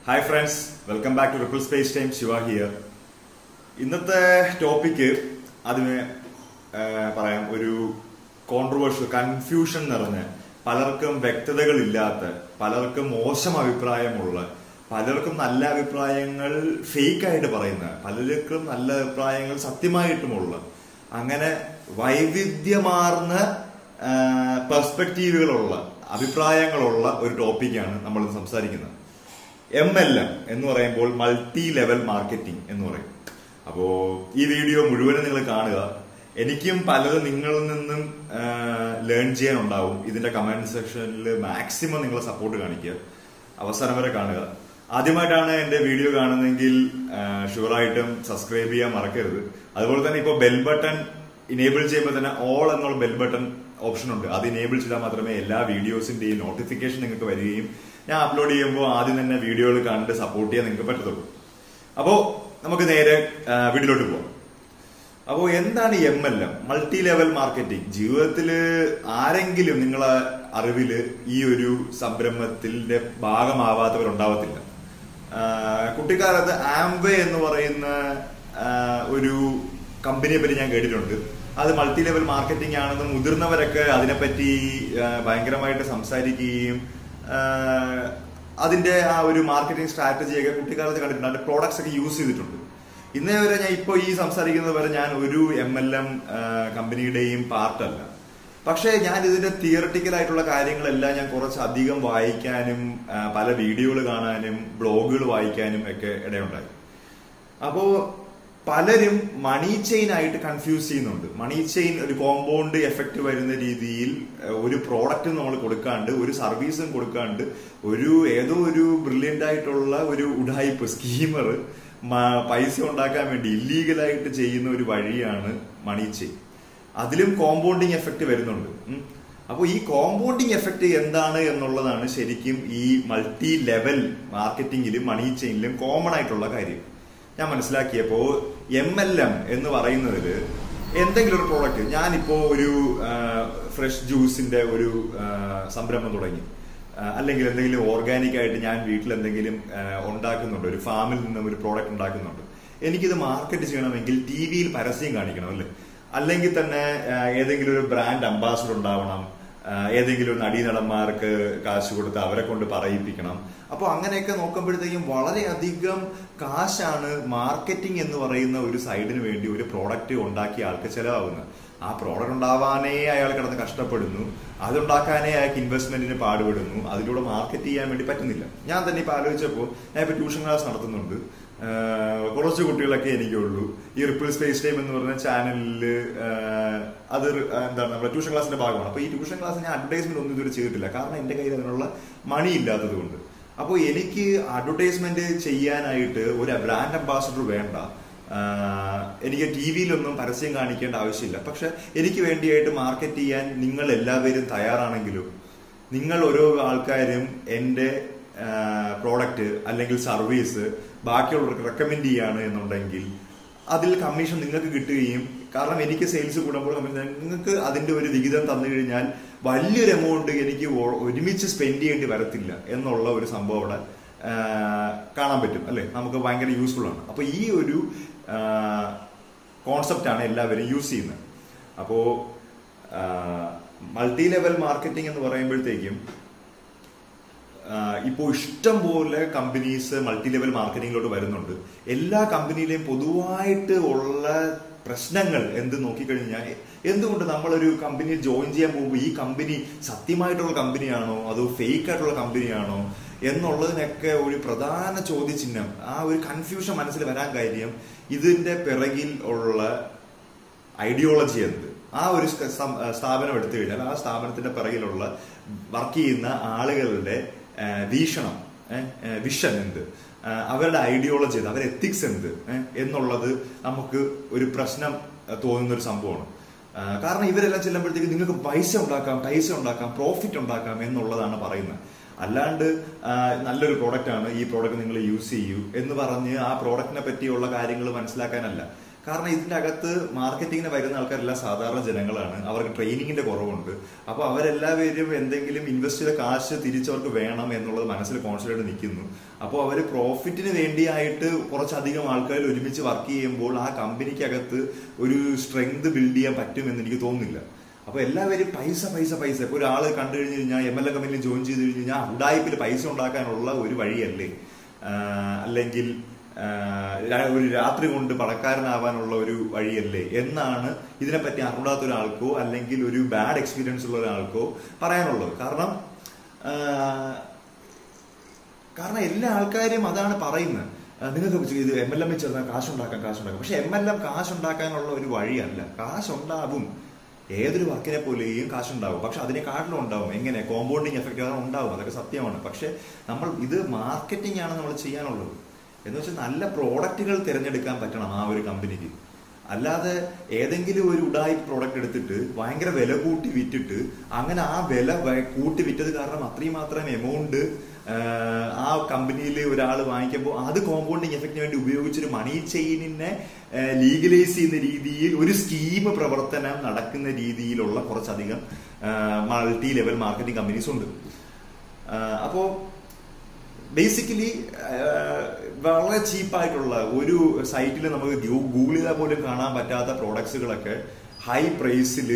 Hi friends welcome back to ripple space time Shiva here ഇന്നത്തെ topic അതിന് ആ, പറയാം ഒരു കോൺട്രവേഴ്ഷ്യൽ കൺഫ്യൂഷൻ നിറഞ്ഞ പലർക്കും വ്യക്തതകളില്ലാത്ത പലർക്കും മോശം അഭിപ്രായമുള്ള പലർക്കും നല്ല അഭിപ്രായങ്ങൾ ഫേക്ക് ആയിട്ട് പറയുന്ന പലർക്കും നല്ല അഭിപ്രായങ്ങൾ സത്യമായിട്ടുമുള്ള അങ്ങനെ വൈവിധ്യമാർന്ന പെർസ്പെക്റ്റീവുകളുള്ള അഭിപ്രായങ്ങളുള്ള ഒരു ടോപ്പിക്കാണ് നമ്മൾ ഇന്ന് സംസാരിക്കുന്നത് എം എൽ എം എന്ന് പറയുമ്പോൾ മൾട്ടി ലെവൽ മാർക്കറ്റിംഗ് എന്ന് പറയും അപ്പോ ഈ വീഡിയോ മുഴുവനും നിങ്ങൾ കാണുക എനിക്കും പലതും നിങ്ങളിൽ നിന്നും ലേൺ ചെയ്യാനുണ്ടാവും ഇതിന്റെ കമന്റ് സെക്ഷനിൽ മാക്സിമം നിങ്ങൾ സപ്പോർട്ട് കാണിക്കുക അവസാനം വരെ കാണുക ആദ്യമായിട്ടാണ് എന്റെ വീഡിയോ കാണുന്നതെങ്കിൽ ഷുവറായിട്ടും സബ്സ്ക്രൈബ് ചെയ്യാൻ മറക്കരുത് അതുപോലെ തന്നെ ഇപ്പോൾ ബെൽ ബട്ടൺ ഇനേബിൾ ചെയ്യുമ്പോൾ തന്നെ ഓൾ എന്നുള്ള ബെൽ ബട്ടൺ ഓപ്ഷൻ ഉണ്ട് അത് ഇനേബിൾ ചെയ്താൽ മാത്രമേ എല്ലാ വീഡിയോസിന്റെയും നോട്ടിഫിക്കേഷൻ നിങ്ങൾക്ക് വരികയും ഞാൻ അപ്ലോഡ് ചെയ്യുമ്പോൾ ആദ്യം തന്നെ വീഡിയോകൾ കണ്ട് സപ്പോർട്ട് ചെയ്യാൻ നിങ്ങൾക്ക് പറ്റത്തുള്ളൂ അപ്പോ നമുക്ക് നേരെ ആ, വീഡിയോയിലോട്ട് പോവാം അപ്പോ എന്താണ് M L M multi level marketing ജീവിതത്തില് ആരെങ്കിലും നിങ്ങളെ അറിവില് ഈ ഒരു സംരംഭത്തിന്റെ ഭാഗമാവാത്തവരുണ്ടാവത്തില്ല ആ, കുട്ടിക്കാലത്ത് ആംവേ എന്ന് പറയുന്ന ആ, ഒരു കമ്പനിയെ പറ്റി ഞാൻ കേട്ടിട്ടുണ്ട് അത് മൾട്ടി ലെവൽ മാർക്കറ്റിംഗ് ആണെന്ന് മുതിർന്നവരൊക്കെ അതിനെപ്പറ്റി ആ, ഭയങ്കരമായിട്ട് സംസാരിക്കുകയും ആ, അതിന്റെ ആ ഒരു മാർക്കറ്റിംഗ് സ്ട്രാറ്റജിയൊക്കെ കുട്ടിക്കാലത്ത് കണ്ടിട്ടുണ്ട് അതിന്റെ പ്രോഡക്ട്സ് ഒക്കെ യൂസ് ചെയ്തിട്ടുണ്ട് ഇന്നേ വരെ ഞാൻ ഇപ്പോൾ ഈ സംസാരിക്കുന്നത് വരെ ഞാൻ ഒരു എം എൽ എം കമ്പനിയുടെയും പാർട്ടല്ല പക്ഷേ ഞാൻ ഇതിന്റെ തിയറട്ടിക്കൽ ആയിട്ടുള്ള കാര്യങ്ങളെല്ലാം ഞാൻ കുറച്ച് അധികം വായിക്കാനും ആ, പല വീഡിയോകൾ കാണാനും ബ്ലോഗുകൾ വായിക്കാനും ഒക്കെ ഇടയുണ്ടായി അപ്പോ പലരും മണി ചെയിൻ ആയിട്ട് കൺഫ്യൂസ് ചെയ്യുന്നുണ്ട് മണി ചെയിൻ ഒരു കോമ്പൗണ്ട് എഫക്റ്റ് വരുന്ന രീതിയിൽ ഏഹ്, ഒരു പ്രോഡക്റ്റ് നമ്മൾ കൊടുക്കാണ്ട് ഒരു സർവീസും കൊടുക്കാണ്ട് ഒരു ഏതോ ഒരു ബ്രില്യൻ്റ് ആയിട്ടുള്ള ഒരു ഉഡായിപ്പ് സ്കീമർ പൈസ ഉണ്ടാക്കാൻ വേണ്ടി ഇല്ലീഗലായിട്ട് ചെയ്യുന്ന ഒരു വഴിയാണ് മണി ചെയിൻ അതിലും കോമ്പൗണ്ടിങ് എഫക്റ്റ് വരുന്നുണ്ട് ഉം. അപ്പോൾ ഈ കോമ്പൗണ്ടിങ് എഫക്റ്റ് എന്താണ് എന്നുള്ളതാണ് ശരിക്കും ഈ മൾട്ടി ലെവൽ മാർക്കറ്റിംഗിലും മണി ചെയിനിലും കോമൺ ആയിട്ടുള്ള കാര്യം ഞാൻ മനസ്സിലാക്കിയപ്പോ എം എൽ എം എന്ന് പറയുന്നതിൽ എന്തെങ്കിലും ഒരു പ്രോഡക്റ്റ് ഞാനിപ്പോ ഒരു ഫ്രഷ് ജ്യൂസിന്റെ ഒരു ആ, സംരംഭം തുടങ്ങി ആ, അല്ലെങ്കിൽ എന്തെങ്കിലും ഓർഗാനിക് ആയിട്ട് ഞാൻ വീട്ടിൽ എന്തെങ്കിലും ആ, ഉണ്ടാക്കുന്നുണ്ട് ഒരു ഫാമിൽ നിന്നും ഒരു പ്രോഡക്റ്റ് ഉണ്ടാക്കുന്നുണ്ട് എനിക്കിത് മാർക്കറ്റ് ചെയ്യണമെങ്കിൽ ടി വിയിൽ പരസ്യം കാണിക്കണം അല്ലേ അല്ലെങ്കിൽ തന്നെ ആ, ഏതെങ്കിലും ഒരു ബ്രാൻഡ് അംബാസഡർ ഉണ്ടാവണം ആ, ഏതെങ്കിലും ഒരു നടീനടന്മാർക്ക് കാശ് കൊടുത്ത് അവരെ കൊണ്ട് പറയിപ്പിക്കണം അപ്പോൾ അങ്ങനെയൊക്കെ നോക്കുമ്പോഴത്തേക്കും വളരെയധികം കാശാണ് മാർക്കറ്റിംഗ് എന്ന് പറയുന്ന ഒരു സൈഡിന് വേണ്ടി ഒരു പ്രോഡക്റ്റ് ഉണ്ടാക്കിയ ആൾക്ക് ചെലവാകുന്നത് ആ പ്രോഡക്റ്റ് ഉണ്ടാവാനേ അയാൾ കിടന്ന് കഷ്ടപ്പെടുന്നു അതുണ്ടാക്കാനേ അയാൾക്ക് ഇൻവെസ്റ്റ്മെന്റിന് പാടുപെടുന്നു അതിലൂടെ മാർക്കറ്റ് ചെയ്യാൻ വേണ്ടി പറ്റുന്നില്ല ഞാൻ തന്നെ ഇപ്പൊ ആലോചിച്ചപ്പോൾ ഞാൻ ഇപ്പൊ ട്യൂഷൻ ക്ലാസ് നടത്തുന്നുണ്ട് ആഹ് കുറച്ച് കുട്ടികളൊക്കെ എനിക്കുള്ളൂ ഈ റിപ്പിൾ സ്പേസ് ടൈം എന്ന് പറയുന്ന ചാനലിൽ അത് റി- ആ, എന്താണ് നമ്മുടെ ട്യൂഷൻ ക്ലാസിന്റെ ഭാഗമാണ് അപ്പൊ ഈ ട്യൂഷൻ ക്ലാസ് ഞാൻ അഡ്വർടൈസ്മെന്റ് ഒന്നും ഇതുവരെ ചെയ്തിട്ടില്ല കാരണം എന്റെ കയ്യിൽ അതിനുള്ള മണി ഇല്ലാത്തത് കൊണ്ട് അപ്പോൾ എനിക്ക് അഡ്വർടൈസ്മെന്റ് ചെയ്യാനായിട്ട് ഒരു ബ്രാൻഡ് അംബാസഡർ വേണ്ട ആഹ് എനിക്ക് ടി വിയിലൊന്നും പരസ്യം കാണിക്കേണ്ട ആവശ്യമില്ല പക്ഷെ എനിക്ക് വേണ്ടിയായിട്ട് മാർക്കറ്റ് ചെയ്യാൻ നിങ്ങൾ എല്ലാവരും തയ്യാറാണെങ്കിലും നിങ്ങൾ ഓരോ ആൾക്കാരും എൻ്റെ പ്രോഡക്റ്റ് അല്ലെങ്കിൽ സർവീസ് ബാക്കിയുള്ളവർക്ക് റെക്കമെൻഡ് ചെയ്യാണ് എന്നുണ്ടെങ്കിൽ അതിൽ കമ്മീഷൻ നിങ്ങൾക്ക് കിട്ടുകയും കാരണം എനിക്ക് സെയിൽസ് കൂടുമ്പോൾ കമ്മീഷൻ നിങ്ങൾക്ക് അതിന്റെ ഒരു വിഹിതം തന്നു കഴിഞ്ഞാൽ വലിയൊരു എമൗണ്ട് എനിക്ക് ഒ- ഒരുമിച്ച് സ്പെൻഡ് ചെയ്യേണ്ടി വരത്തില്ല എന്നുള്ള ഒരു സംഭവം അവിടെ ആ, കാണാൻ പറ്റും അല്ലെ നമുക്ക് ഭയങ്കര യൂസ്ഫുൾ ആണ് അപ്പൊ ഈ ഒരു കോൺസെപ്റ്റ് ആണ് എല്ലാവരും യൂസ് ചെയ്യുന്നത് അപ്പോ മൾട്ടി ലെവൽ മാർക്കറ്റിംഗ് എന്ന് പറയുമ്പോഴത്തേക്കും ഇപ്പോൾ ഇഷ്ടം പോലെ കമ്പനീസ് മൾട്ടി ലെവൽ മാർക്കറ്റിംഗിലോട്ട് വരുന്നുണ്ട് എല്ലാ കമ്പനിയിലെയും പൊതുവായിട്ട് ഉള്ള പ്രശ്നങ്ങൾ എന്ത് നോക്കിക്കഴിഞ്ഞാൽ എന്തുകൊണ്ട് നമ്മളൊരു കമ്പനിയിൽ ജോയിൻ ചെയ്യാൻ പോകുമ്പോൾ ഈ കമ്പനി സത്യമായിട്ടുള്ള കമ്പനിയാണോ അതോ ഫേക്ക് ആയിട്ടുള്ള കമ്പനിയാണോ എന്നുള്ളതിനൊക്കെ ഒരു പ്രധാന ചോദ്യചിഹ്നം ആ ഒരു കൺഫ്യൂഷൻ മനസ്സിൽ വരാൻ കാര്യം ഇതിന്റെ പിറകിൽ ഉള്ള ഐഡിയോളജി എന്ത് ആ ഒരു സ്റ്റ- സം- സ്ഥാപനം എടുത്തു കഴിഞ്ഞാൽ ആ സ്ഥാപനത്തിന്റെ പിറകിലുള്ള വർക്ക് ചെയ്യുന്ന ആളുകളുടെ ആ, വീക്ഷണം വിഷൻ എന്ത് ആ, അവരുടെ ഐഡിയോളജി എന്ത് അവരുടെ എത്തിക്സ് എന്ത് ഏ, എന്നുള്ളത് നമുക്ക് ഒരു പ്രശ്നം ആ, തോന്നുന്ന ഒരു സംഭവമാണ് ആ, കാരണം ഇവരെല്ലാം ചെല്ലുമ്പോഴത്തേക്ക് നിങ്ങൾക്ക് പൈസ ഉണ്ടാക്കാം പൈസ ഉണ്ടാക്കാം പ്രോഫിറ്റ് ഉണ്ടാക്കാം എന്നുള്ളതാണ് പറയുന്നത് അല്ലാണ്ട് ആ, നല്ലൊരു പ്രോഡക്റ്റ് ആണ് ഈ പ്രോഡക്റ്റ് നിങ്ങൾ യൂസ് ചെയ്യൂ എന്ന് പറഞ്ഞ് ആ പ്രോഡക്റ്റിനെ പറ്റിയുള്ള കാര്യങ്ങൾ മനസ്സിലാക്കാനല്ല കാരണം ഇതിന്റെ അകത്ത് മാർക്കറ്റിങ്ങിന് വരുന്ന ആൾക്കാരെല്ലാം സാധാരണ ജനങ്ങളാണ് അവർക്ക് ട്രെയിനിങ്ങിന്റെ കുറവുണ്ട് അപ്പൊ അവരെല്ലാവരും എന്തെങ്കിലും ഇൻവെസ്റ്റ് ചെയ്ത കാശ് തിരിച്ചവർക്ക് വേണം എന്നുള്ളത് മനസ്സിൽ കോൺസെൻട്രേറ്റ് നിൽക്കുന്നു അപ്പോൾ അവർ പ്രോഫിറ്റിന് വേണ്ടിയായിട്ട് കുറച്ചധികം ആൾക്കാർ ഒരുമിച്ച് വർക്ക് ചെയ്യുമ്പോൾ ആ കമ്പനിക്കകത്ത് ഒരു സ്ട്രെങ്ത് ബിൽഡ് ചെയ്യാൻ പറ്റുമെന്ന് എനിക്ക് തോന്നുന്നില്ല അപ്പൊ എല്ലാവരും പൈസ പൈസ പൈസ ഇപ്പൊ ഒരാൾ കണ്ടു കഴിഞ്ഞ് കഴിഞ്ഞാൽ എം എൽ എ കമ്പനിയിൽ ജോയിൻ ചെയ്ത് കഴിഞ്ഞ് കഴിഞ്ഞാൽ ഉടായ്പിൽ പൈസ ഉണ്ടാക്കാനുള്ള ഒരു വഴിയല്ലേ ആഹ് അല്ലെങ്കിൽ ആഹ് രാ- ഒരു രാത്രി കൊണ്ട് പണക്കാരനാവാനുള്ള ഒരു വഴിയല്ലേ എന്നാണ് ഇതിനെപ്പറ്റി അറിഞ്ഞാത്ത ഒരാൾക്കോ അല്ലെങ്കിൽ ഒരു ബാഡ് എക്സ്പീരിയൻസ് ഉള്ള ഒരാൾക്കോ പറയാനുള്ളത് കാരണം ആഹ് കാരണം എല്ലാ ആൾക്കാരും അതാണ് പറയുന്നത് ആ, നിങ്ങൾക്ക് ഇത് എം എൽ എം ചേർന്നാൽ കാശുണ്ടാക്കാം കാശുണ്ടാക്കാം പക്ഷെ എം എൽ എം കാശുണ്ടാക്കാനുള്ള ഒരു വഴിയല്ല കാശുണ്ടാവും ഏതൊരു വർക്കിനെ പോലെയും കാശുണ്ടാവും പക്ഷെ അതിനെക്കാട്ടിലും ഉണ്ടാവും എങ്ങനെ കോമ്പൗണ്ടിങ് എഫക്റ്റ് അത് ഉണ്ടാവും അതൊക്കെ സത്യമാണ് പക്ഷെ നമ്മൾ ഇത് മാർക്കറ്റിംഗ് ആണ് നമ്മൾ ചെയ്യാനുള്ളത് എന്ന് വെച്ചാൽ നല്ല പ്രോഡക്റ്റുകൾ തിരഞ്ഞെടുക്കാൻ പറ്റണം ആ ഒരു കമ്പനിക്ക് അല്ലാതെ ഏതെങ്കിലും ഒരു ഉടായി പ്രോഡക്റ്റ് എടുത്തിട്ട് ഭയങ്കര വില കൂട്ടി വിറ്റിട്ട് അങ്ങനെ ആ വില വ- കൂട്ടി വിറ്റത് കാരണം അത്രയും മാത്രം എമൗണ്ട് ആ കമ്പനിയിൽ ഒരാൾ വാങ്ങിക്കുമ്പോൾ അത് കോമ്പൗണ്ടിങ് എഫക്റ്റിന് വേണ്ടി ഉപയോഗിച്ചൊരു മണി ചെയിനിനെ ലീഗലൈസ് ചെയ്യുന്ന രീതിയിൽ ഒരു സ്കീം പ്രവർത്തനം നടക്കുന്ന രീതിയിലുള്ള കുറച്ചധികം മൾട്ടി ലെവൽ മാർക്കറ്റിംഗ് കമ്പനീസ് ഉണ്ട് ആഹ് അപ്പോ ബേസിക്കലി വളരെ ചീപ്പായിട്ടുള്ള ഒരു സൈറ്റിൽ നമുക്ക് ഗൂ- ഗൂഗിൾ ചെയ്താൽ പോലും കാണാൻ പറ്റാത്ത പ്രോഡക്ട്സുകളൊക്കെ ഹൈ പ്രൈസിൽ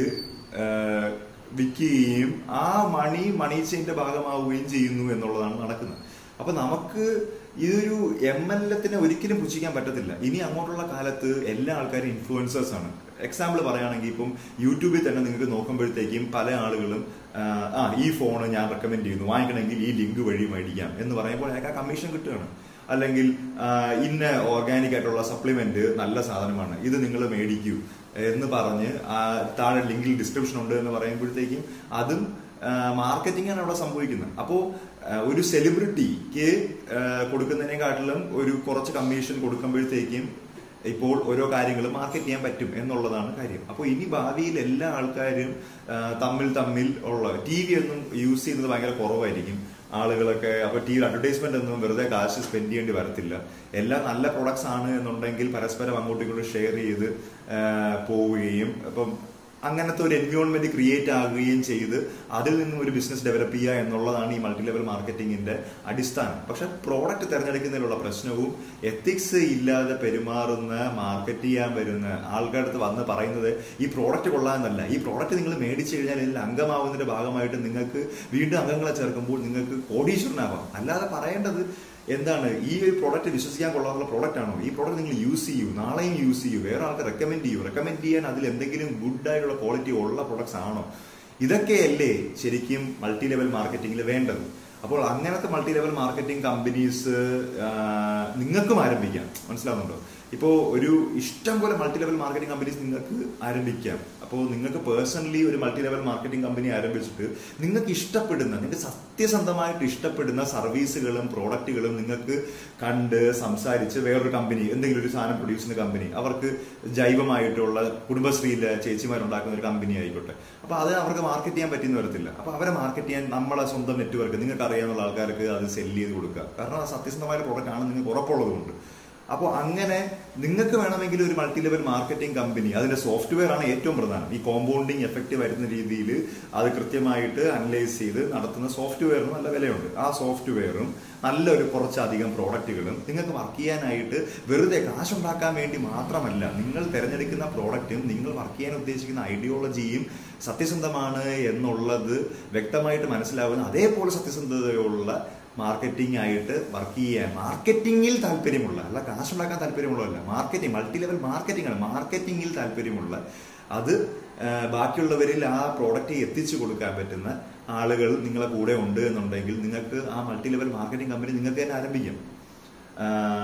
വിൽക്കുകയും ആ മണി മണി ചെയിന്റെ ഭാഗമാവുകയും ചെയ്യുന്നു എന്നുള്ളതാണ് നടക്കുന്നത് അപ്പൊ നമുക്ക് ഇതൊരു എം എൽ എത്തിനെ ഒരിക്കലും പുച്ഛിക്കാൻ പറ്റത്തില്ല ഇനി അങ്ങോട്ടുള്ള കാലത്ത് എല്ലാ ആൾക്കാരും ഇൻഫ്ലുവൻസേഴ്സ് ആണ് എക്സാമ്പിൾ പറയുകയാണെങ്കിൽ ഇപ്പം യൂട്യൂബിൽ തന്നെ നിങ്ങൾക്ക് നോക്കുമ്പോഴത്തേക്കും പല ആളുകളും ആ, ആ ഈ ഫോൺ ഞാൻ റെക്കമെൻഡ് ചെയ്യുന്നു വാങ്ങിക്കണമെങ്കിൽ ഈ ലിങ്ക് വഴി മേടിക്കാം എന്ന് പറയുമ്പോൾ അയാൾക്ക് ആ കമ്മീഷൻ കിട്ടുകയാണ് അല്ലെങ്കിൽ ആ, ഇന്ന ഓർഗാനിക് ആയിട്ടുള്ള സപ്ലിമെന്റ് നല്ല സാധനമാണ് ഇത് നിങ്ങൾ മേടിക്കൂ എന്ന് പറഞ്ഞ് ആ താഴെ ലിങ്കിൽ ഡിസ്ക്രിപ്ഷൻ ഉണ്ട് എന്ന് പറയുമ്പോഴത്തേക്കും അതും മാർക്കറ്റിംഗ് ആണ് അവിടെ സംഭവിക്കുന്നത് അപ്പോൾ ഒരു സെലിബ്രിറ്റിക്ക് കൊടുക്കുന്നതിനെക്കാട്ടിലും ഒരു കുറച്ച് കമ്മീഷൻ കൊടുക്കുമ്പോഴത്തേക്കും ഇപ്പോൾ ഓരോ കാര്യങ്ങളും മാർക്കറ്റ് ചെയ്യാൻ പറ്റും എന്നുള്ളതാണ് കാര്യം അപ്പോൾ ഇനി ഭാവിയിൽ എല്ലാ ആൾക്കാരും ആ, തമ്മിൽ തമ്മിൽ ഉള്ള ടി വി ഒന്നും യൂസ് ചെയ്യുന്നത് ഭയങ്കര കുറവായിരിക്കും ആളുകളൊക്കെ അപ്പൊ ടി വി അഡ്വർടൈസ്മെന്റ് ഒന്നും വെറുതെ കാശ് സ്പെൻഡ് ചെയ്യേണ്ടി വരത്തില്ല എല്ലാം നല്ല പ്രൊഡക്ട്സ് ആണ് എന്നുണ്ടെങ്കിൽ പരസ്പരം അങ്ങോട്ടും ഇങ്ങോട്ടും ഷെയർ ചെയ്ത് ആ, പോവുകയും അപ്പം അങ്ങനത്തെ ഒരു എൻവയോൺമെന്റ് ക്രിയേറ്റ് ആകുകയും ചെയ്ത് അതിൽ നിന്നും ഒരു ബിസിനസ് ഡെവലപ്പ് ചെയ്യുക എന്നുള്ളതാണ് ഈ മൾട്ടി ലെവൽ മാർക്കറ്റിംഗിന്റെ അടിസ്ഥാനം പക്ഷെ പ്രോഡക്റ്റ് തിരഞ്ഞെടുക്കുന്നതിലുള്ള പ്രശ്നവും എത്തിക്സ് ഇല്ലാതെ പെരുമാറുന്ന മാർക്കറ്റ് ചെയ്യാൻ വരുന്ന ആൾക്കാരുടെ അടുത്ത് വന്ന് പറയുന്നത് ഈ പ്രോഡക്റ്റ് കൊള്ളാമെന്നല്ല ഈ പ്രോഡക്റ്റ് നിങ്ങൾ മേടിച്ചു കഴിഞ്ഞാൽ ഇതിൽ അംഗമാവുന്നതിന്റെ ഭാഗമായിട്ട് നിങ്ങൾക്ക് വീണ്ടും അംഗങ്ങളെ ചേർക്കുമ്പോൾ നിങ്ങൾക്ക് കോടീശ്വരനാവാം അല്ലാതെ പറയേണ്ടത് എന്താണ് ഈ ഒരു പ്രോഡക്റ്റ് വിശ്വസിക്കാൻ കൊള്ളാനുള്ള പ്രോഡക്റ്റ് ആണോ ഈ പ്രോഡക്റ്റ് നിങ്ങൾ യൂസ് ചെയ്യൂ നാളെയും യൂസ് ചെയ്യൂ വേറെ ആൾക്ക് റെക്കമെൻഡ് ചെയ്യൂ റെക്കമെൻഡ് ചെയ്യാൻ അതിൽ എന്തെങ്കിലും ഗുഡ് ആയിട്ടുള്ള ക്വാളിറ്റി ഉള്ള പ്രോഡക്ട്സ് ആണോ ഇതൊക്കെയല്ലേ ശരിക്കും മൾട്ടി ലെവൽ മാർക്കറ്റിംഗിൽ വേണ്ടത് അപ്പോൾ അങ്ങനത്തെ മൾട്ടി ലെവൽ മാർക്കറ്റിംഗ് കമ്പനീസ് നിങ്ങൾക്കും ആരംഭിക്കാം മനസ്സിലാവുന്നുണ്ടോ ഇപ്പോൾ ഒരു ഇഷ്ടം പോലെ മൾട്ടി ലെവൽ മാർക്കറ്റിംഗ് കമ്പനീസ് നിങ്ങൾക്ക് ആരംഭിക്കാം അപ്പോൾ നിങ്ങൾക്ക് പേഴ്സണലി ഒരു മൾട്ടി ലെവൽ മാർക്കറ്റിംഗ് കമ്പനി ആരംഭിച്ചിട്ട് നിങ്ങൾക്ക് ഇഷ്ടപ്പെടുന്ന നിങ്ങൾക്ക് സത്യസന്ധമായിട്ട് ഇഷ്ടപ്പെടുന്ന സർവീസുകളും പ്രോഡക്റ്റുകളും നിങ്ങൾക്ക് കണ്ട് സംസാരിച്ച് വേറൊരു കമ്പനി എന്തെങ്കിലും ഒരു സാധനം പ്രൊഡ്യൂസ് ചെയ്യുന്ന കമ്പനി അവർക്ക് ജൈവമായിട്ടുള്ള കുടുംബശ്രീയിലെ ചേച്ചിമാരുണ്ടാക്കുന്ന ഒരു കമ്പനി ആയിക്കോട്ടെ അപ്പൊ അത് അവർക്ക് മാർക്കറ്റ് ചെയ്യാൻ പറ്റിയെന്ന് വരത്തില്ല അപ്പൊ അവരെ മാർക്കറ്റ് ചെയ്യാൻ നമ്മളെ സ്വന്തം നെറ്റ്വർക്ക് നിങ്ങൾക്ക് അറിയാവുന്ന ആൾക്കാർക്ക് അത് സെല് ചെയ്ത് കൊടുക്കുക കാരണം അത് സത്യസന്ധമായ പ്രോഡക്റ്റ് ആണ് നിങ്ങൾക്ക് ഉറപ്പുള്ളത് കൊണ്ട് അപ്പോൾ അങ്ങനെ നിങ്ങൾക്ക് വേണമെങ്കിൽ ഒരു മൾട്ടി ലെവൽ മാർക്കറ്റിംഗ് കമ്പനി അതിന്റെ സോഫ്റ്റ്വെയർ ആണ് ഏറ്റവും പ്രധാനം ഈ കോമ്പൗണ്ടിങ് എഫക്റ്റ് വരുന്ന രീതിയിൽ അത് കൃത്യമായിട്ട് അനലൈസ് ചെയ്ത് നടത്തുന്ന സോഫ്റ്റ്വെയറിന് നല്ല വിലയുണ്ട് ആ സോഫ്റ്റ്വെയറും നല്ലൊരു കുറച്ചധികം പ്രോഡക്റ്റുകളും നിങ്ങൾക്ക് വർക്ക് ചെയ്യാനായിട്ട് വെറുതെ കാശുണ്ടാക്കാൻ വേണ്ടി മാത്രമല്ല നിങ്ങൾ തിരഞ്ഞെടുക്കുന്ന പ്രോഡക്റ്റും നിങ്ങൾ വർക്ക് ചെയ്യാൻ ഉദ്ദേശിക്കുന്ന ഐഡിയോളജിയും സത്യസന്ധമാണ് എന്നുള്ളത് വ്യക്തമായിട്ട് മനസ്സിലാവുന്ന അതേപോലെ സത്യസന്ധതയുള്ള മാർക്കറ്റിംഗ് ആയിട്ട് വർക്ക് ചെയ്യാൻ മാർക്കറ്റിംഗിൽ താല്പര്യമുള്ള അല്ല കാശുണ്ടാക്കാൻ താല്പര്യമുള്ളതല്ല മാർക്കറ്റിംഗ് മൾട്ടി ലെവൽ മാർക്കറ്റിംഗ് ആണ് മാർക്കറ്റിംഗിൽ താല്പര്യമുള്ള അത് ആ, ബാക്കിയുള്ളവരിൽ ആ പ്രോഡക്റ്റ് എത്തിച്ചു കൊടുക്കാൻ പറ്റുന്ന ആളുകൾ നിങ്ങളെ കൂടെ ഉണ്ട് എന്നുണ്ടെങ്കിൽ നിങ്ങൾക്ക് ആ മൾട്ടി ലെവൽ മാർക്കറ്റിംഗ് കമ്പനി നിങ്ങൾക്ക് തന്നെ ആരംഭിക്കാം ആ,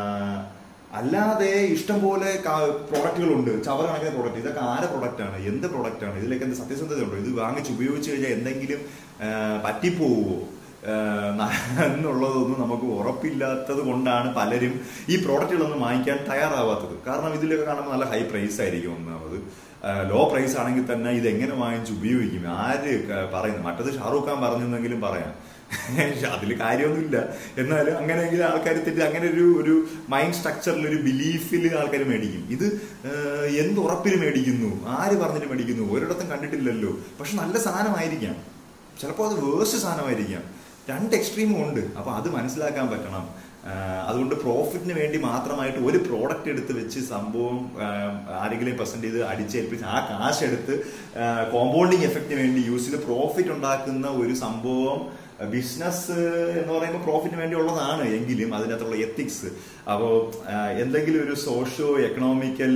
അല്ലാതെ ഇഷ്ടംപോലെ പ്രോഡക്റ്റുകളുണ്ട് ചവർ കണക്കിന് പ്രോഡക്റ്റ് ഇതൊക്കെ ആരെ പ്രോഡക്റ്റ് ആണ് എന്ത് പ്രോഡക്റ്റ് ആണ് ഇതിലേക്ക് എന്ത് സത്യസന്ധത ഉണ്ടോ ഇത് വാങ്ങിച്ച് ഉപയോഗിച്ച് കഴിഞ്ഞാൽ എന്തെങ്കിലും ആ, പറ്റിപ്പോവോ ആ, എന്നുള്ളതൊന്നും നമുക്ക് ഉറപ്പില്ലാത്തത് കൊണ്ടാണ് പലരും ഈ പ്രോഡക്റ്റുകളൊന്നും വാങ്ങിക്കാൻ തയ്യാറാവാത്തത് കാരണം ഇതിലൊക്കെ കാണുമ്പോൾ നല്ല ഹൈ പ്രൈസ് ആയിരിക്കും ഒന്നാമത് ലോ പ്രൈസ് ആണെങ്കിൽ തന്നെ ഇത് എങ്ങനെ വാങ്ങിച്ച് ഉപയോഗിക്കും ആര് ക- പറയുന്നു മറ്റത് ഷാറൂഖ് ഖാൻ പറഞ്ഞെന്നെങ്കിലും പറയാം അതിൽ കാര്യമൊന്നുമില്ല എന്നാലും അങ്ങനെയെങ്കിൽ ആൾക്കാർ തെറ്റി അങ്ങനെ ഒരു ഒരു മൈൻഡ് സ്ട്രക്ചറിൽ ഒരു ബിലീഫിൽ ആൾക്കാർ മേടിക്കും ഇത് ഏഹ്, എന്ത് ഉറപ്പിൽ മേടിക്കുന്നു ആര് പറഞ്ഞിട്ട് മേടിക്കുന്നു ഒരിടത്തും കണ്ടിട്ടില്ലല്ലോ പക്ഷെ നല്ല സാധനമായിരിക്കാം ചിലപ്പോൾ അത് വേഴ്സ്റ്റ് സാധനമായിരിക്കാം രണ്ട് എക്സ്ട്രീമും ഉണ്ട് അപ്പൊ അത് മനസ്സിലാക്കാൻ പറ്റണം ആഹ് അതുകൊണ്ട് പ്രോഫിറ്റിന് വേണ്ടി മാത്രമായിട്ട് ഒരു പ്രോഡക്റ്റ് എടുത്ത് വെച്ച് സംഭവം ആഹ് ആരെങ്കിലും പ്രസന്റ് ചെയ്ത് അടിച്ചേൽപ്പിച്ച് ആ കാശ് എടുത്ത് കോമ്പൗണ്ടിങ് എഫക്റ്റിന് വേണ്ടി യൂസ് ചെയ്ത് പ്രോഫിറ്റ് ഉണ്ടാക്കുന്ന ഒരു സംഭവം ബിസിനസ് എന്ന് പറയുമ്പോൾ പ്രോഫിറ്റിന് വേണ്ടി ഉള്ളതാണ് എങ്കിലും അതിനകത്തുള്ള എത്തിക്സ് അപ്പോൾ എന്തെങ്കിലും ഒരു സോഷ്യോ എക്കണോമിക്കൽ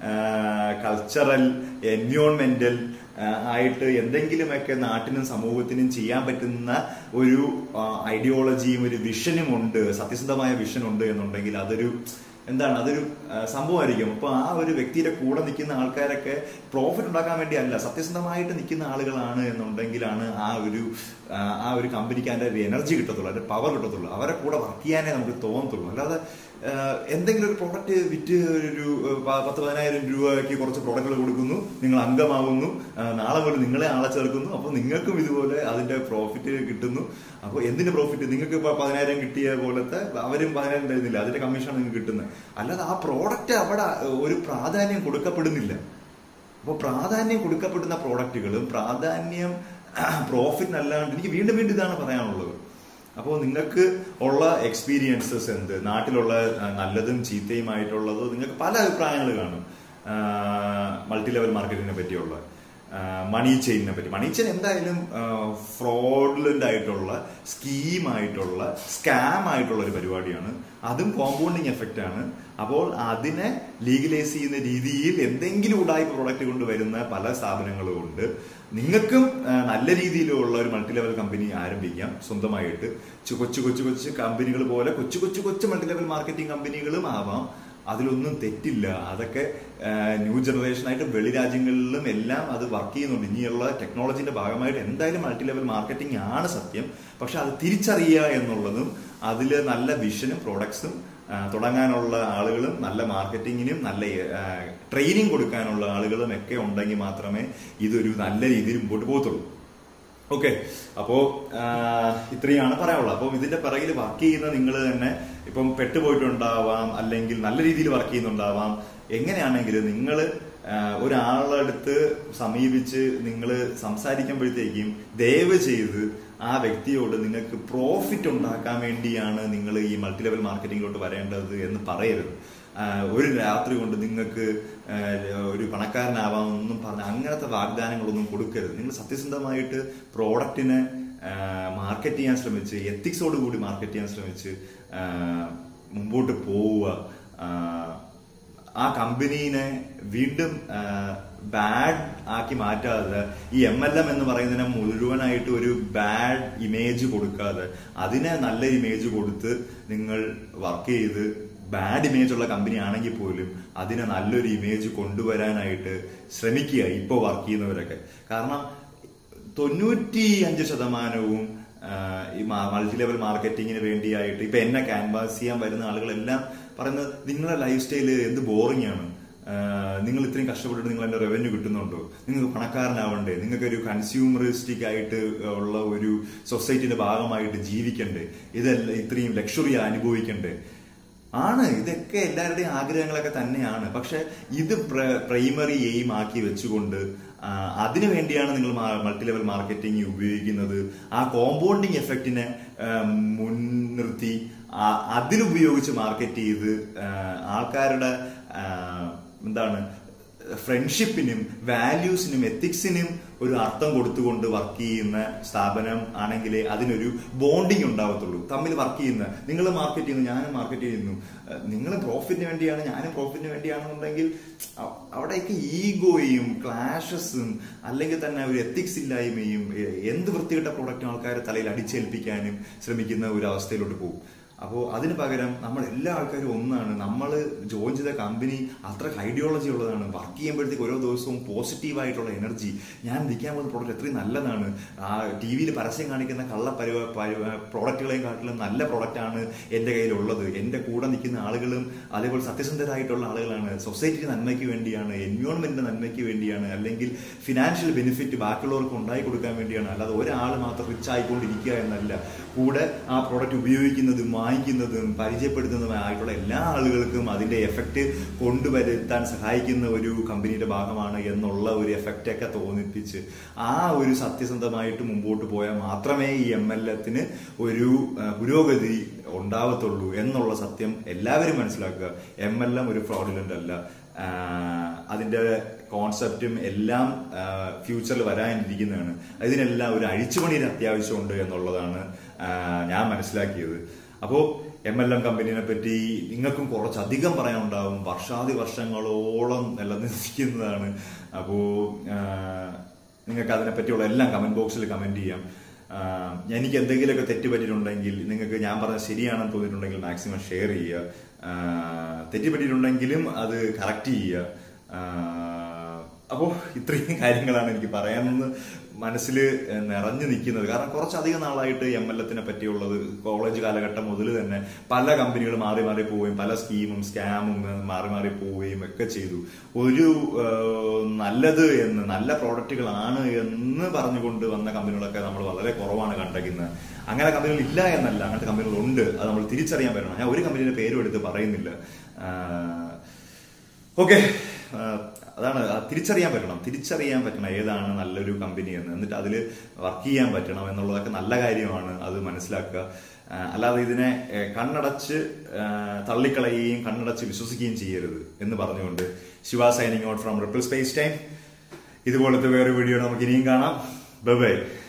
കൾച്ചറൽ എൻവയോൺമെന്റൽ ആയിട്ട് എന്തെങ്കിലുമൊക്കെ നാട്ടിനും സമൂഹത്തിനും ചെയ്യാൻ പറ്റുന്ന ഒരു ഐഡിയോളജിയും ഒരു വിഷനും ഉണ്ട് സത്യസന്ധമായ വിഷൻ ഉണ്ട് എന്നുണ്ടെങ്കിൽ അതൊരു എന്താണ് അതൊരു ആ, സംഭവമായിരിക്കും അപ്പൊ ആ ഒരു വ്യക്തിയുടെ കൂടെ നിൽക്കുന്ന ആൾക്കാരൊക്കെ പ്രോഫിറ്റ് ഉണ്ടാക്കാൻ വേണ്ടി അല്ല സത്യസന്ധമായിട്ട് നിൽക്കുന്ന ആളുകളാണ് എന്നുണ്ടെങ്കിലാണ് ആ ഒരു ആ, ആ ഒരു കമ്പനിക്ക് അതിന്റെ ഒരു എനർജി കിട്ടത്തുള്ളൂ അതിന്റെ പവർ കിട്ടത്തുള്ളൂ അവരെ കൂടെ വർക്ക് ചെയ്യാനേ നമുക്ക് തോന്നത്തുള്ളൂ അല്ലാതെ ആ, എന്തെങ്കിലും ഒരു പ്രോഡക്റ്റ് വിറ്റ് ഒരു പ- പത്ത് പതിനായിരം രൂപയ്ക്ക് കുറച്ച് പ്രോഡക്റ്റുകൾ കൊടുക്കുന്നു നിങ്ങൾ അംഗമാവുന്നു ആ, നാളെ മുതൽ നിങ്ങളെ ആളെ ചേർക്കുന്നു അപ്പോൾ നിങ്ങൾക്കും ഇതുപോലെ അതിന്റെ പ്രോഫിറ്റ് കിട്ടുന്നു അപ്പോൾ എന്തിന്റെ പ്രോഫിറ്റ് നിങ്ങൾക്ക് ഇപ്പൊ പതിനായിരം കിട്ടിയ പോലത്തെ അവരും പതിനായിരം തരുന്നില്ല അതിന്റെ കമ്മീഷനാണ് നിങ്ങൾക്ക് കിട്ടുന്നത് അല്ലാതെ ആ പ്രോഡക്റ്റ് അവിടെ ഒരു പ്രാധാന്യം കൊടുക്കപ്പെടുന്നില്ല അപ്പോൾ പ്രാധാന്യം കൊടുക്കപ്പെടുന്ന പ്രോഡക്റ്റുകളും പ്രാധാന്യം പ്രോഫിറ്റ് അല്ലാണ്ട് എനിക്ക് വീണ്ടും വീണ്ടും ഇതാണ് പറയാനുള്ളത് അപ്പോൾ നിങ്ങൾക്ക് ഉള്ള എക്സ്പീരിയൻസസ് എന്ത് നാട്ടിലുള്ള ആ, നല്ലതും ചീത്തയുമായിട്ടുള്ളത് നിങ്ങൾക്ക് പല അഭിപ്രായങ്ങൾ കാണും മൾട്ടി ലെവൽ മാർക്കറ്റിനെ പറ്റിയുള്ള മണി ചെയിനിനെ പറ്റി മണി ചെയിൻ എന്തായാലും ഫ്രോഡുലന്റ് ആയിട്ടുള്ള സ്കീം ആയിട്ടുള്ള സ്കാം ആയിട്ടുള്ള ഒരു പരിപാടിയാണ് അതും കോമ്പൗണ്ടിങ് എഫക്റ്റ് ആണ് അപ്പോൾ അതിനെ ലീഗലൈസ് ചെയ്യുന്ന രീതിയിൽ എന്തെങ്കിലും ഉടായ്പ പ്രോഡക്റ്റ് കൊണ്ട് വരുന്ന പല സ്ഥാപനങ്ങളും ഉണ്ട് നിങ്ങൾക്കും ആ, നല്ല രീതിയിലുള്ള ഒരു മൾട്ടി ലെവൽ കമ്പനി ആരംഭിക്കാം സ്വന്തമായിട്ട് ചു- കൊച്ചു കൊച്ചു കൊച്ചു കമ്പനികൾ പോലെ കൊച്ചു കൊച്ചു കൊച്ചു മൾട്ടി ലെവൽ മാർക്കറ്റിംഗ് കമ്പനികളും ആവാം അതിലൊന്നും തെറ്റില്ല അതൊക്കെ ന്യൂ ജനറേഷനായിട്ട് വെളി രാജ്യങ്ങളിലും എല്ലാം അത് വർക്ക് ചെയ്യുന്നുണ്ട് ഇനിയുള്ള ടെക്നോളജിന്റെ ഭാഗമായിട്ട് എന്തായാലും മൾട്ടി ലെവൽ മാർക്കറ്റിംഗ് ആണ് സത്യം പക്ഷെ അത് തിരിച്ചറിയുക എന്നുള്ളതും അതിൽ നല്ല വിഷനും പ്രോഡക്ട്സും തുടങ്ങാനുള്ള ആളുകളും നല്ല മാർക്കറ്റിങ്ങിനും നല്ല ട്രെയിനിങ് കൊടുക്കാനുള്ള ആളുകളും ഒക്കെ ഉണ്ടെങ്കിൽ മാത്രമേ ഇതൊരു നല്ല രീതിയിൽ മുമ്പോട്ട് പോകത്തുള്ളൂ ഓക്കെ അപ്പോ ആ, ഇത്രയാണ് പറയാനുള്ളത് അപ്പോൾ ഇതിന്റെ പിറകിൽ വർക്ക് ചെയ്യുന്ന നിങ്ങൾ തന്നെ ഇപ്പം പെട്ടുപോയിട്ടുണ്ടാവാം അല്ലെങ്കിൽ നല്ല രീതിയിൽ വർക്ക് ചെയ്യുന്നുണ്ടാവാം എങ്ങനെയാണെങ്കിലും നിങ്ങൾ ഒരാളടുത്ത് സമീപിച്ച് നിങ്ങൾ സംസാരിക്കുമ്പോഴത്തേക്കും ദയവ് ചെയ്ത് ആ വ്യക്തിയോട് നിങ്ങൾക്ക് പ്രോഫിറ്റ് ഉണ്ടാക്കാൻ വേണ്ടിയാണ് നിങ്ങൾ ഈ മൾട്ടി ലെവൽ മാർക്കറ്റിങ്ങിലോട്ട് വരേണ്ടത് എന്ന് പറയരുത് ആ, ഒരു രാത്രി കൊണ്ട് നിങ്ങൾക്ക് ആ, ഒരു പണക്കാരനാവാമെന്നും പറഞ്ഞ അങ്ങനത്തെ വാഗ്ദാനങ്ങളൊന്നും കൊടുക്കരുത് നിങ്ങൾ സത്യസന്ധമായിട്ട് പ്രോഡക്റ്റിനെ മാർക്കറ്റ് ചെയ്യാൻ ശ്രമിച്ച് എത്തിക്സോട് കൂടി മാർക്കറ്റ് ചെയ്യാൻ ശ്രമിച്ച് ആ, മുമ്പോട്ട് പോവുക ആ, ആ കമ്പനീനെ വീണ്ടും ബാഡ് ആക്കി മാറ്റാതെ ഈ എം എൽ എം എന്ന് പറയുന്നതിനെ മുഴുവനായിട്ട് ഒരു ബാഡ് ഇമേജ് കൊടുക്കാതെ അതിനെ നല്ല ഇമേജ് കൊടുത്ത് നിങ്ങൾ വർക്ക് ചെയ്ത് ബാഡ് ഇമേജ് ഉള്ള കമ്പനി ആണെങ്കിൽ പോലും അതിനെ നല്ലൊരു ഇമേജ് കൊണ്ടുവരാനായിട്ട് ശ്രമിക്കുക ഇപ്പോൾ വർക്ക് ചെയ്യുന്നവരൊക്കെ കാരണം തൊണ്ണൂറ്റി അഞ്ച് ശതമാനവും ആഹ്, ഈ മൾട്ടി ലെവൽ മാർക്കറ്റിങ്ങിന് വേണ്ടിയായിട്ട് ഇപ്പൊ എന്നെ ക്യാൻവാസ് ചെയ്യാൻ വരുന്ന ആളുകളെല്ലാം പറയുന്നത് നിങ്ങളുടെ ലൈഫ് സ്റ്റൈല് എന്ത് ബോറിംഗ് ആണ് ആഹ്, നിങ്ങൾ ഇത്രയും കഷ്ടപ്പെട്ടിട്ട് നിങ്ങൾ എന്റെ റവന്യൂ കിട്ടുന്നുണ്ടോ നിങ്ങൾക്ക് പണക്കാരനാവണ്ടേ നിങ്ങൾക്ക് ഒരു കൺസ്യൂമറിസ്റ്റിക് ആയിട്ട് ഉള്ള ഒരു സൊസൈറ്റിന്റെ ഭാഗമായിട്ട് ജീവിക്കണ്ടേ ഇതെല്ലാം ഇത്രയും ലക്ഷറി അനുഭവിക്കണ്ടേ ആണ് ഇതൊക്കെ എല്ലാവരുടെയും ആഗ്രഹങ്ങളൊക്കെ തന്നെയാണ് പക്ഷെ ഇത് പ്രൈമറി എയിം ആക്കി വെച്ചുകൊണ്ട് ആ, അതിനു വേണ്ടിയാണ് നിങ്ങൾ മൾട്ടി ലെവൽ മാർക്കറ്റിംഗ് ഉപയോഗിക്കുന്നത് ആ കോമ്പൗണ്ടിങ് എഫക്റ്റിനെ ആ, മുൻനിർത്തി ആ- അതിലുപയോഗിച്ച് മാർക്കറ്റ് ചെയ്ത് ആ, ആൾക്കാരുടെ ആ, എന്താണ് ഫ്രണ്ട്ഷിപ്പിനും വാല്യൂസിനും എത്തിക്സിനും ഒരു അർത്ഥം കൊടുത്തുകൊണ്ട് വർക്ക് ചെയ്യുന്ന സ്ഥാപനം ആണെങ്കിലേ അതിനൊരു ബോണ്ടിങ് ഉണ്ടാവത്തുള്ളൂ തമ്മിൽ വർക്ക് ചെയ്യുന്ന നിങ്ങൾ മാർക്കറ്റ് ചെയ്യുന്നു ഞാനും മാർക്കറ്റ് ചെയ്യുന്നു നിങ്ങൾ പ്രോഫിറ്റിന് വേണ്ടിയാണ് ഞാനും പ്രോഫിറ്റിന് വേണ്ടിയാണെന്നുണ്ടെങ്കിൽ അ- അവിടെയൊക്കെ ഈഗോയും ക്ലാഷസും അല്ലെങ്കിൽ തന്നെ ഒരു എത്തിക്സ് ഇല്ലായ്മയും എ- എന്ത് വൃത്തികെട്ട പ്രോഡക്റ്റും ആൾക്കാരെ തലയിൽ അടിച്ചേൽപ്പിക്കാനും ശ്രമിക്കുന്ന ഒരു അവസ്ഥയിലോട്ട് പോകും അപ്പോൾ അതിന് പകരം നമ്മൾ എല്ലാ ആൾക്കാരും ഒന്നാണ് നമ്മൾ ജോയിൻ ചെയ്ത കമ്പനി അത്ര ഐഡിയോളജി ഉള്ളതാണ് വർക്ക് ചെയ്യുമ്പോഴത്തേക്ക് ഓരോ ദിവസവും പോസിറ്റീവായിട്ടുള്ള എനർജി ഞാൻ വിൽക്കാൻ പോകുന്ന പ്രോഡക്റ്റ് എത്രയും നല്ലതാണ് ആ ടി വിയിൽ പരസ്യം കാണിക്കുന്ന കള്ള പരിവ പ്രോഡക്റ്റുകളെയും കാട്ടിലും നല്ല പ്രോഡക്റ്റാണ് എൻ്റെ കയ്യിലുള്ളത് എൻ്റെ കൂടെ നിൽക്കുന്ന ആളുകളും അതേപോലെ സത്യസന്ധരായിട്ടുള്ള ആളുകളാണ് സൊസൈറ്റിയുടെ നന്മയ്ക്ക് വേണ്ടിയാണ് എൻവയോൺമെന്റിന്റെ നന്മയ്ക്ക് വേണ്ടിയാണ് അല്ലെങ്കിൽ ഫിനാൻഷ്യൽ ബെനിഫിറ്റ് ബാക്കിയുള്ളവർക്ക് ഉണ്ടായി കൊടുക്കാൻ വേണ്ടിയാണ് അല്ലാതെ ഒരാൾ മാത്രം റിച്ച് ആയിക്കൊണ്ടിരിക്കുക എന്നല്ല കൂടെ ആ പ്രോഡക്റ്റ് ഉപയോഗിക്കുന്നതും വാങ്ങിക്കുന്നതും പരിചയപ്പെടുത്തുന്നതുമായിട്ടുള്ള എല്ലാ ആളുകൾക്കും അതിന്റെ എഫക്റ്റ് കൊണ്ടുവരുത്താൻ സഹായിക്കുന്ന ഒരു കമ്പനിയുടെ ഭാഗമാണ് എന്നുള്ള ഒരു എഫക്റ്റ് ഒക്കെ തോന്നിപ്പിച്ച് ആ ഒരു സത്യസന്ധമായിട്ട് മുമ്പോട്ട് പോയാൽ മാത്രമേ ഈ എം എൽ എത്തിന് ഒരു ആ, പുരോഗതി ഉണ്ടാവത്തുള്ളൂ എന്നുള്ള സത്യം എല്ലാവരും മനസ്സിലാക്കുക എം എൽ എം ഒരു ഫ്രോഡുലന്റ് അല്ല ആ, അതിന്റെ കോൺസെപ്റ്റും എല്ലാം ഫ്യൂച്ചറിൽ വരാനിരിക്കുന്നതാണ് ഇതിനെല്ലാം ഒരു അഴിച്ചുപണിയുടെ അത്യാവശ്യമുണ്ട് എന്നുള്ളതാണ് ആ, ഞാൻ മനസ്സിലാക്കിയത് അപ്പോ എം എൽ എം കമ്പനീനെ പറ്റി നിങ്ങൾക്കും കുറച്ചധികം പറയാനുണ്ടാവും വർഷാദി വർഷങ്ങളോളം നിലനിൽക്കുന്നതാണ് അപ്പോ ആ, നിങ്ങൾക്ക് അതിനെ പറ്റിയുള്ള എല്ലാം കമന്റ് ബോക്സിൽ കമന്റ് ചെയ്യാം ആ, എനിക്ക് എന്തെങ്കിലുമൊക്കെ തെറ്റ് പറ്റിയിട്ടുണ്ടെങ്കിൽ നിങ്ങൾക്ക് ഞാൻ പറഞ്ഞത് ശരിയാണെന്ന് തോന്നിയിട്ടുണ്ടെങ്കിൽ മാക്സിമം ഷെയർ ചെയ്യുക ആ, തെറ്റ് പറ്റിയിട്ടുണ്ടെങ്കിലും അത് കറക്റ്റ് ചെയ്യുക അപ്പോൾ ഇത്രയും കാര്യങ്ങളാണ് എനിക്ക് പറയാനെന്ന് മനസ്സിൽ നിറഞ്ഞു നിൽക്കുന്നത് കാരണം കുറച്ചധികം നാളായിട്ട് എം എൽ എത്തിനെ പറ്റിയുള്ളത് കോളേജ് കാലഘട്ടം മുതൽ തന്നെ പല കമ്പനികൾ മാറി മാറി പോവുകയും പല സ്കീമും സ്കാമും മാറി മാറി പോവുകയും ഒക്കെ ചെയ്തു ഒരു ആ, നല്ലത് എന്ന് നല്ല പ്രോഡക്റ്റുകളാണ് എന്ന് പറഞ്ഞുകൊണ്ട് വന്ന കമ്പനികളൊക്കെ നമ്മൾ വളരെ കുറവാണ് കണ്ടേക്കുന്നത് അങ്ങനെ കമ്പനികൾ ഇല്ല എന്നല്ല അങ്ങനത്തെ കമ്പനികൾ ഉണ്ട് അത് നമ്മൾ തിരിച്ചറിയാൻ പറ്റണം ഞാൻ ഒരു കമ്പനിയുടെ പേരും എടുത്ത് പറയുന്നില്ല ഓക്കെ അതാണ് ആ തിരിച്ചറിയാൻ പറ്റണം തിരിച്ചറിയാൻ പറ്റണം ഏതാണ് നല്ലൊരു കമ്പനി എന്ന് എന്നിട്ട് അതിൽ വർക്ക് ചെയ്യാൻ പറ്റണം എന്നുള്ളതൊക്കെ നല്ല കാര്യമാണ് അത് മനസ്സിലാക്കുക ആ, അല്ലാതെ ഇതിനെ ഏ, കണ്ണടച്ച് ആ, തള്ളിക്കളയുകയും കണ്ണടച്ച് വിശ്വസിക്കുകയും ചെയ്യരുത് എന്ന് പറഞ്ഞുകൊണ്ട് Shiva signing out from ripple space time ഇതുപോലത്തെ വേറെ വീഡിയോ നമുക്ക് ഇനിയും കാണാം ബൈ